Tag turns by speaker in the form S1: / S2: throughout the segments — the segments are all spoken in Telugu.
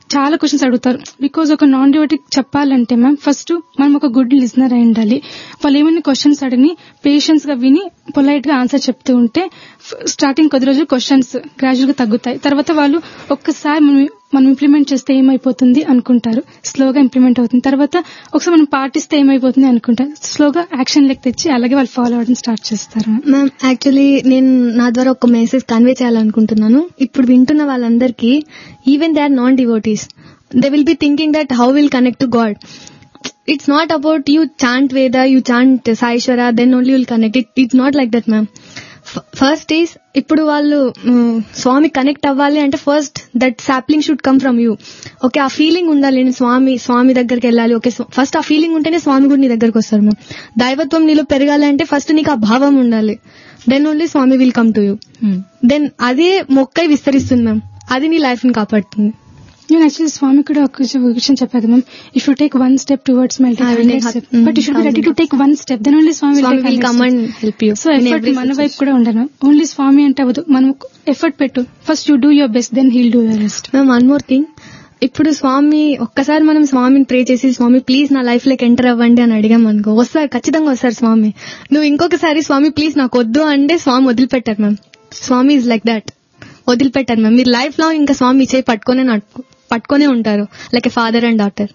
S1: చాలా క్వశ్చన్స్ అడుగుతారు బికాజ్ ఒక నాన్ డివోటిక్ చెప్పాలంటే మ్యామ్ ఫస్ట్ మనం ఒక గుడ్ లిజనర్ అయి ఉండాలి వాళ్ళు ఏమైనా క్వశ్చన్స్ అడిగి పేషెన్స్ గా విని పొలైట్ గా ఆన్సర్ చెప్తూ ఉంటే స్టార్టింగ్ కొద్ది రోజులు క్వశ్చన్స్ గ్రాడ్యువల్ గా తగ్గుతాయి తర్వాత వాళ్ళు ఒక్కసారి మనం మనం ఇంప్లిమెంట్ చేస్తే ఏమైపోతుంది అనుకుంటారు స్లోగా ఇంప్లిమెంట్ అవుతుంది తర్వాత ఒకసారి మనం పాటిస్తే ఏమైపోతుంది అనుకుంటారు స్లోగా యాక్షన్ లెక్క తెచ్చి అలాగే వాళ్ళు ఫాలో అవ్వడం స్టార్ట్ చేస్తారు
S2: మ్యామ్ యాక్చువల్లీ నేను నా ద్వారా ఒక మెసేజ్ కన్వే చేయాలనుకుంటున్నాను ఇప్పుడు వింటున్న వాళ్ళందరికీ even they are non devotees they will be thinking that how will connect to God it's not about you chant Veda you chant Saishwara then only will connect it it's not like that ma'am first is ఇప్పుడు వాళ్ళు మ్, స్వామి కనెక్ట్ అవ్వాలి అంటే first that sapling should come from you okay ఆ ఫీలింగ్ ఉండాలి నేను స్వామి స్వామి దగ్గరికి వెళ్ళాలి ఓకే ఫస్ట్ ఆ ఫీలింగ్ ఉంటేనే స్వామి కూడా నీ దగ్గరకు వస్తారు మ్యామ్ దైవత్వం నీలో పెరగాలి అంటే ఫస్ట్ నీకు ఆ భావం ఉండాలి then only Swami will come to you then అదే మొక్కై విస్తరిస్తుంది మ్యామ్ అది నీ లైఫ్ ని కాపాడుతుంది
S1: నేను యాక్చువల్లీ స్వామి కూడా ఒక విషయం చెప్పారు ma'am if you take one step towards my
S2: I will take mm,
S1: but you should ready to take one step then only Swami
S2: Swami will come and help you
S1: so effort మన వైపు కూడా ఉండాలి ఓన్లీ స్వామి అంటే అవ్వదు మనం ఎఫర్ట్ పెట్టు first you do your best then he'll do your best
S2: ma'am one more thing ఇప్పుడు స్వామి ఒక్కసారి మనం స్వామిని ప్రే చేసి స్వామి ప్లీజ్ నా లైఫ్ లోకి ఎంటర్ అవ్వండి అని అడిగాం అనుకో వస్తారు ఖచ్చితంగా వస్తారు స్వామి నువ్వు ఇంకొకసారి స్వామి ప్లీజ్ నాకు వద్దు అంటే స్వామి వదిలిపెట్టారు ma'am Swami is like that వదిలిపెట్టారు మ్యామ్ మీరు లైఫ్ లో ఇంకా స్వామి చేయి పట్టుకునే నడుపు- పట్టుకునే ఉంటారు like a father and daughter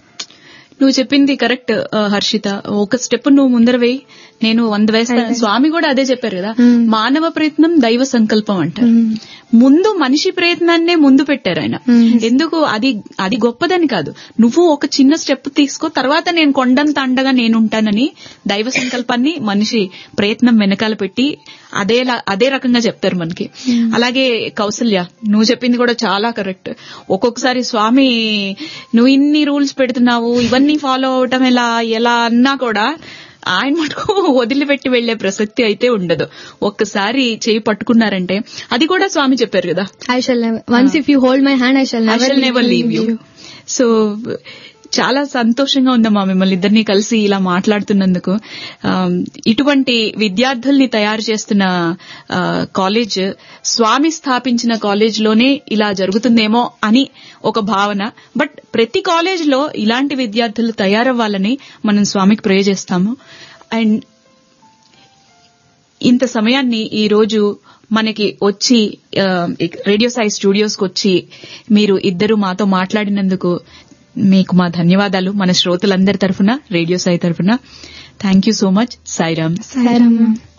S3: నువ్వు చెప్పింది కరెక్ట్ హర్షిత ఒక స్టెప్ నువ్వు ముందర వేయి నేను వంద వేస్తాను స్వామి కూడా అదే చెప్పారు కదా మానవ ప్రయత్నం దైవ సంకల్పం అంటారు ముందు మనిషి ప్రయత్నాన్నే ముందు పెట్టారు ఆయన ఎందుకు అది అది గొప్పదని కాదు నువ్వు ఒక చిన్న స్టెప్ తీసుకో తర్వాత నేను కొండంత అండగా నేను ఉంటానని దైవ సంకల్పాన్ని మనిషి ప్రయత్నం వెనకాల పెట్టి అదే అదే రకంగా చెప్తారు మనకి అలాగే కౌసల్య నువ్వు చెప్పింది కూడా చాలా కరెక్ట్ ఒక్కొక్కసారి స్వామి నువ్వు ఇన్ని రూల్స్ పెడుతున్నావు ఇవన్నీ ఫాలో అవటం ఎలా ఎలా అన్నా కూడా ఆయన మటుకు వదిలిపెట్టి వెళ్లే ప్రసక్తి అయితే ఉండదు ఒక్కసారి చేయి పట్టుకున్నారంటే అది కూడా స్వామి చెప్పారు కదా
S2: I shall once if you hold my hand I shall
S3: I shall never leave you so చాలా సంతోషంగా ఉందమ్మా మిమ్మల్ని ఇద్దరిని కలిసి ఇలా మాట్లాడుతున్నందుకు ఆమ్, ఇటువంటి విద్యార్థుల్ని తయారు చేస్తున్న ఆ, కాలేజ్ స్వామి స్థాపించిన కాలేజ్ లోనే ఇలా జరుగుతుందేమో అని ఒక భావన బట్ ప్రతి కాలేజ్ లో ఇలాంటి విద్యార్థులు తయారవ్వాలని మనం స్వామికి ప్రే చేస్తాము అండ్ ఇంత సమయాన్ని ఈ రోజు మనకి వచ్చి ఆ, రేడియో సాయి స్టూడియోస్ కి వచ్చి మీరు ఇద్దరు మాతో మాట్లాడినందుకు మీకు మా ధన్యవాదాలు మన శ్రోతలందరి తరఫున రేడియో సాయి తరఫున thank you so much Sairam
S2: Sairam